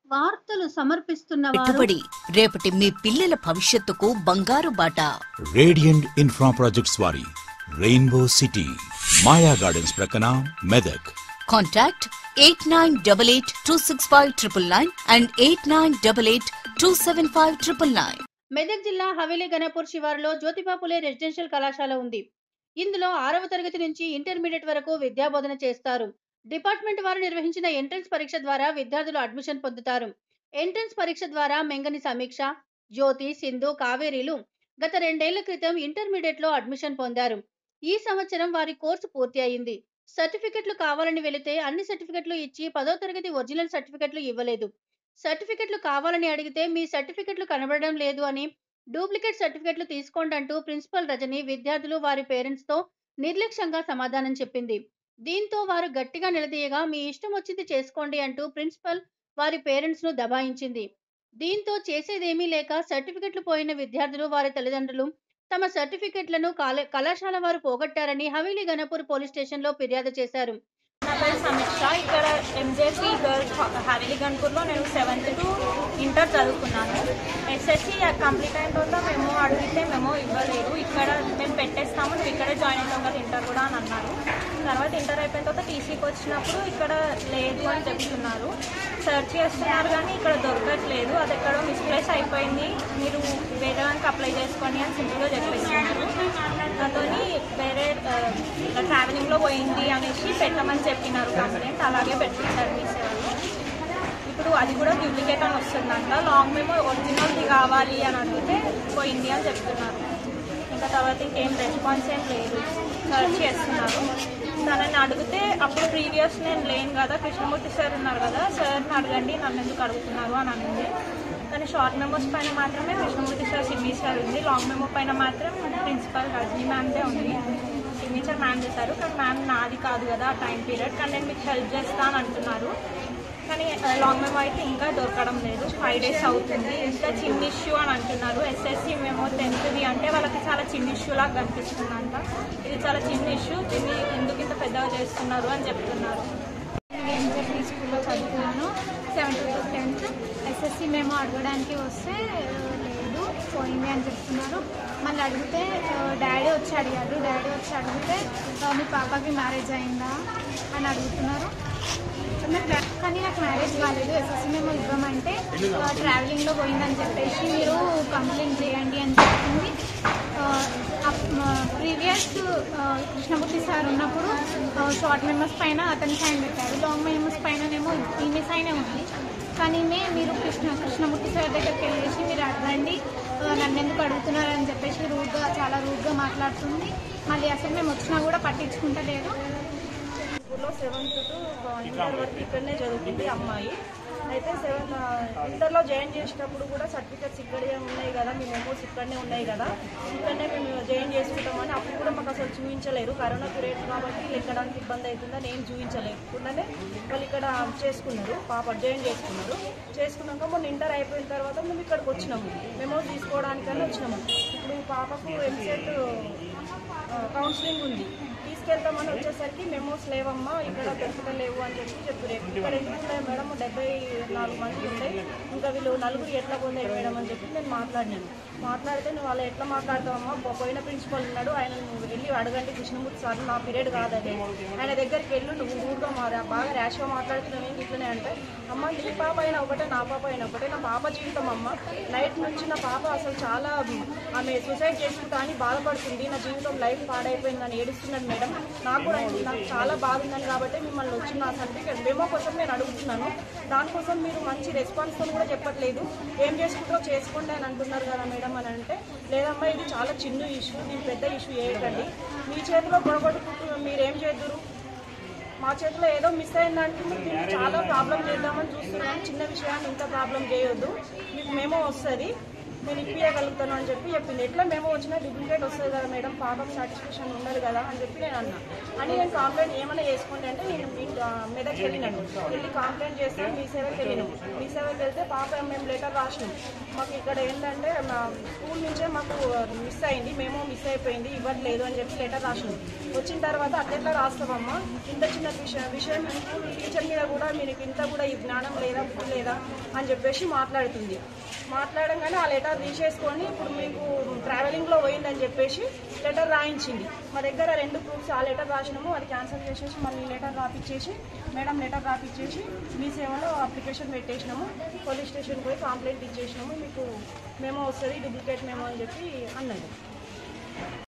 వార్తలు సమర్పిస్తున్న వారు పెట్టుబడి రేపటి మీ పిల్లల భవిష్యత్తుకు బంగారు బాట రేడియంట్ ఇన్ఫ్రా ప్రాజెక్ట్స్ వారి రెయిన్బో సిటీ మాయా గార్డెన్స్ ప్రక్కన Medak contact eight nine double eight two six five triple nine and eight nine double eight two seven five triple nine Medak జిల్లా హవేలీ గణపూర్ శివారులో జ్యోతిబాపులే రెసిడెన్షియల్ కళాశాల ఉంది ఇందులో ఆరవ తరగతి నుంచి ఇంటర్మీడియట్ వరకు విద్యాబోధన చేస్తారు డిపార్ట్మెంట్ వారు నిర్వహించిన ఎంట్రన్స్ పరీక్ష ద్వారా విద్యార్థులు అడ్మిషన్ పొందుతారు ఎంట్రన్స్ పరీక్ష ద్వారా మెంగని సమీక్ష జ్యోతి సింధు కావేరీలు గత రెండేళ్ల క్రితం ఇంటర్మీడియట్ లో అడ్మిషన్ పొందారు ఈ సంవత్సరం వారి కోర్సు పూర్తి అయింది సర్టిఫికెట్లు కావాలని వెళితే అన్ని సర్టిఫికెట్లు ఇచ్చి పదో తరగతి ఒరిజినల్ సర్టిఫికెట్లు ఇవ్వలేదు సర్టిఫికెట్లు కావాలని అడిగితే మీ సర్టిఫికెట్లు కనబడడం లేదు అని డూప్లికేట్ సర్టిఫికెట్లు తీసుకోండి అంటూ ప్రిన్సిపల్ రజని విద్యార్థులు వారి పేరెంట్స్ తో నిర్లక్ష్యంగా సమాధానం చెప్పింది దీంతో వారు గట్టిగా నిలదీయగా మీ ఇష్టం వచ్చింది చేసుకోండి అంటూ ప్రిన్సిపల్ వారి పేరెంట్స్ ను దబాయించింది దీంతో చేసేదేమీ లేక సర్టిఫికెట్లు పోయిన విద్యార్థులు వారి తల్లిదండ్రులు తమ సర్టిఫికెట్లను కాలే కళాశాల వారు పోగొట్టారని హవేలీ గణపూర్ పోలీస్ స్టేషన్ లో ఫిర్యాదు చేశారు నా పేరు సమీక్ష ఇక్కడ ఎంజేసి గర్ల్స్ హవేలీ గన్పూర్లో నేను సెవెంత్ టు ఇంటర్ చదువుకున్నాను ఎస్ఎస్సి కంప్లీట్ అయిన తర్వాత మేము అడిగితే మేము ఇవ్వలేదు ఇక్కడ మేము పెట్టేస్తాము నువ్వు ఇక్కడే జాయిన్ అవుతాం కదా ఇంటర్ కూడా అని అన్నారు తర్వాత ఇంటర్ అయిపోయిన తర్వాత టీసీకి వచ్చినప్పుడు ఇక్కడ లేదు అని చెప్తున్నారు సెర్చ్ చేస్తున్నారు కానీ ఇక్కడ దొరకట్లేదు అది ఎక్కడో మిస్ప్లేస్ అయిపోయింది మీరు వేరే దానికి అప్లై చేసుకోండి అని సింపుల్గా చెప్పేస్తున్నారు నాతో వేరే ట్రావెలింగ్లో పోయింది అనేసి పెట్టమని చెప్పినారు కంప్లైంట్ అలాగే పెట్టించారు మీ సేవలో ఇప్పుడు అది కూడా డూప్లికేట్ అని వస్తుందంట లాంగ్ మేము ఒరిజినల్ది కావాలి అని అడిగితే పోయింది అని చెప్తున్నారు ఇంకా తర్వాత ఇంకేం రెస్పాన్స్ ఏం లేదు సర్చ్ చేస్తున్నారు తనని అడిగితే అప్పుడు ప్రీవియస్ నేను లేను కదా కృష్ణమూర్తి సార్ ఉన్నారు కదా సార్ని అడగండి నన్ను ఎందుకు అడుగుతున్నారు అని అనింది కానీ షార్ట్ మెమోస్ పైన మాత్రమే కృష్ణమూర్తి సార్ సిబి సార్ ఉంది లాంగ్ మెమో పైన మాత్రం ప్రిన్సిపల్ రజనీ మ్యామ్దే ఉంది సిగ్నేచర్ మ్యామ్ చేశారు కానీ మ్యామ్ నాది కాదు కదా ఆ టైం పీరియడ్ కానీ నేను మీకు హెల్ప్ చేస్తాను అంటున్నారు కానీ లాంగ్ మెమో అయితే ఇంకా దొరకడం లేదు ఫైవ్ డేస్ అవుతుంది ఇంత చిన్న ఇష్యూ అని అంటున్నారు ఎస్ఎస్సి మేము టెన్త్ది అంటే వాళ్ళకి చాలా చిన్న ఇష్యూ లాగా కనిపిస్తుందంట ఇది చాలా చిన్న ఇష్యూ దీన్ని ఎందుకు ఇంత పెద్దగా చేస్తున్నారు అని చెప్తున్నారు ఎంజెపీ స్కూల్లో చదువుకున్నాను సెవెంత్ టు టెన్త్ ఎస్ఎస్సి మేము అడగడానికి వస్తే ఆ, లేదు పోయింది అని చెప్తున్నారు మళ్ళీ అడిగితే డాడీ వచ్చి అడిగారు డాడీ వచ్చి అడిగితే ఆ, మీ పాపకి మ్యారేజ్ అయిందా అని అడుగుతున్నారు కానీ నాకు మ్యారేజ్ కాలేదు ఎస్ఎస్సి మేము ఇవ్వమంటే ట్రావెలింగ్లో పోయిందని చెప్పేసి మీరు కంప్లైంట్ చేయండి అని చెప్పింది ప్రీవియస్ కృష్ణమూర్తి సార్ ఉన్నప్పుడు షార్ట్ మెమోస్ పైన అతని సైన్ పెట్టారు లాంగ్ మెమోస్ పైననేమో ఈమె సైనే ఉంది కానీ మే మీరు కృష్ణ కృష్ణమూర్తి సార్ దగ్గరికి వెళ్ళేసి మీరు అడగండి ఆ, నన్ను ఎందుకు అడుగుతున్నారు అని చెప్పేసి రూడ్గా చాలా రూడ్గా మాట్లాడుతుంది మళ్ళీ అసలు మేము వచ్చినా కూడా పట్టించుకుంటలేదు స్కూల్లో సెవెంత్ టు ఇంటర్ వరకు ఇక్కడనే చదువుకుంది అమ్మాయి అయితే సెవెన్ ఇంటర్లో జాయిన్ చేసేటప్పుడు కూడా సర్టిఫికెట్స్ ఇక్కడే ఉన్నాయి కదా మీ మెమోస్ ఇక్కడనే ఉన్నాయి కదా ఇక్కడనే మేము జాయిన్ చేసుకుంటామని అప్పుడు కూడా మాకు అసలు చూపించలేరు కరోనా పీరియడ్ కాబట్టి ఎక్కడానికి ఇబ్బంది అవుతుందని ఏం చూపించలేకుండానే వాళ్ళు ఇక్కడ చేసుకున్నారు పాప జాయిన్ చేసుకున్నారు చేసుకున్నాక మొన్న ఇంటర్ అయిపోయిన తర్వాత మేము ఇక్కడికి వచ్చినాము మెమోస్ తీసుకోవడానికని వచ్చినాము ఇప్పుడు పాపకు ఎంసెట్ కౌన్సిలింగ్ ఉంది తీసుకెళ్తామని వచ్చేసరికి మెమోస్ లేవమ్మా ఇక్కడ దొరకలేవు అని చెప్పి చెప్పారు ఇక్కడ ఎందుకు ఉన్నాయి మేడం డెబ్బై నాలుగు మంది ఉంటాయి ఇంకా వీళ్ళు నలుగురు ఎట్లా పోతాయి మేడం అని చెప్పి నేను మాట్లాడినాను మాట్లాడితే నువ్వు వాళ్ళు ఎట్లా మాట్లాడతావమ్మా పో- పోయిన ప్రిన్సిపల్ ఉన్నాడు ఆయన నువ్వు వెళ్ళి అడగండి కృష్ణమూర్తి సార్ నా పీరియడ్ కాదని ఆయన దగ్గరికి వెళ్ళు నువ్వు రూడ్గా మా బాగా ర్యాష్గా మాట్లాడుతున్నావు ఏంటి ఇట్లనే అంటే అమ్మ నీ పాప అయినా ఒకటే నా పాప అయినా ఒకటే నా పాప జీవితం అమ్మ నైట్ నుంచి నా పాప అసలు చాలా ఆమె సూసైడ్ చేసుకుంటా అని బాధపడుతుంది నా జీవితం లైఫ్ పాడైపోయిందని ఏడుస్తున్నది మేడం నాకు కూడా నాకు చాలా బాధ ఉందని కాబట్టి మిమ్మల్ని వచ్చి నా సర్టిఫికేట్ డెమో కోసం నేను అడుగుతున్నాను దానికోసం మీరు మంచి రెస్పాన్స్తో కూడా చెప్పట్లేదు ఏం చేసుకుంటారో చేసుకోండి అని అంటున్నారు కదా మేడం అని అంటే లేదమ్మా ఇది చాలా చిన్న ఇష్యూ దీని పెద్ద ఇష్యూ చేయకండి మీ చేతిలో గొడవడుకుంటూ మీరేం చేద్దరు మా చేతిలో ఏదో మిస్ అయిందంటే మీరు దీన్ని చాలా ప్రాబ్లం చేద్దామని చూస్తున్నాం చిన్న విషయాన్ని ఇంత ప్రాబ్లం చేయొద్దు మీకు మేమో వస్తుంది నేను ఇప్పియగలుగుతాను అని చెప్పి చెప్పింది ఎట్లా మేము వచ్చినా డూప్లికేట్ వస్తుంది కదా మేడం పాపం సాటిస్ఫాక్షన్ ఉండదు కదా అని చెప్పి నేను అన్నా అని నేను కంప్లైంట్ ఏమైనా చేసుకోండి అంటే నేను మీ ఆ, మెదక్ వెళ్ళినాను వెళ్ళి కంప్లైంట్ చేస్తాను మీ సేవకి వెళ్ళినాను మీ సేవకి వెళ్తే పాప మేము లెటర్ రాసినాం మాకు ఇక్కడ ఏంటంటే మా స్కూల్ నుంచే మాకు మిస్ అయింది మేము మిస్ అయిపోయింది ఇవ్వట్లేదు అని చెప్పి లెటర్ రాసినాం వచ్చిన తర్వాత అట్లెట్లా రాస్తామమ్మా ఇంత చిన్న విషయం విషయం స్కూల్ టీచర్ మీద కూడా మీకు ఇంత కూడా ఈ జ్ఞానం లేదా బుద్ధి లేదా అని చెప్పేసి మాట్లాడుతుంది మాట్లాడంగానే ఆ లెటర్ తీసేసుకొని ఇప్పుడు మీకు ట్రావెలింగ్లో పోయిందని చెప్పేసి లెటర్ రాయించింది మా దగ్గర రెండు ప్రూఫ్స్ ఆ లెటర్ రాసినాము అది క్యాన్సిల్ చేసేసి మళ్ళీ లెటర్ రాపిచ్చేసి మేడం లెటర్ రాపిచ్చేసి మీ సేవలో అప్లికేషన్ పెట్టేసినాము పోలీస్ స్టేషన్కి పోయి కంప్లైంట్ ఇచ్చేసినాము మీకు మేమో వస్తుంది డూప్లికేట్ మేమో అని చెప్పి అన్నది